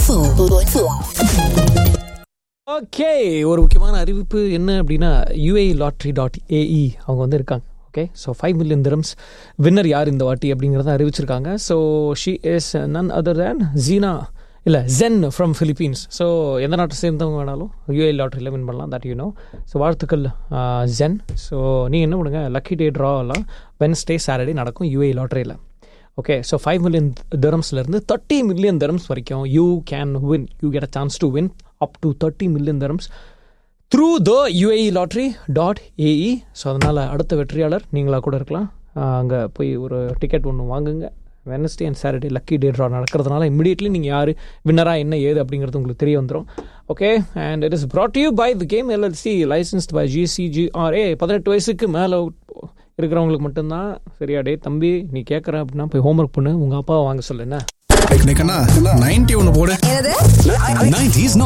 okay ஒரு முக்கியமான அறிவிப்பு என்ன அப்படின்னா யூஏ லாட்ரி டாட் ஏஇ அவங்க வந்து இருக்காங்க okay so five million dirhams winner யார் இந்த வாட்டி அப்படிங்கிறத அறிவிச்சிருக்காங்க so she is none other than Gina இல்லை ஜென் ஃப்ரம் ஃபிலிப்பீன்ஸ் ஸோ எந்த நாட்டை சேர்ந்தவங்க வேணாலும் யூஏ லாட்ரியில் வின் பண்ணலாம் தட் யூ நோ ஸோ வாழ்த்துக்கள் ஜென் ஸோ நீங்கள் என்ன பண்ணுங்க லக்கி டே ட்ராவெல்லாம் வென்ஸ்டே சாட்டர்டே நடக்கும் யூஏ லாட்ரியில் ஓகே ஸோ ஃபைவ் மில்லியன் தரம்ஸ்லேருந்து தேர்ட்டி மில்லியன் தரம்ஸ் வரைக்கும் you can win you get a chance to win up to thirty million dirhams through the UAE lottery dot AE so அதனால் அடுத்த வெற்றியாளர் நீங்களாக கூட இருக்கலாம் அங்கே போய் ஒரு டிக்கெட் ஒன்று வாங்குங்க Wednesday and Saturday lucky day draw நடக்கிறதுனால இமீடியட்லி நீங்கள் யார் வின்னராக என்ன ஏது அப்படிங்கிறது உங்களுக்கு தெரிய வந்துடும் okay and it is brought you by the game LLC licensed by GCGRA பதினெட்டு வயசுக்கு மேலே இருக்கிறவங்களுக்கு மட்டும்தான் சரியா டே தம்பி நீ கேட்குற அப்படின்னா போய் ஹோம்ஒர்க் பண்ணு உங்கள் அப்பாவை வாங்க சொல்லு என்ன நைன்டி ஒன்னு போடு என்னது 90s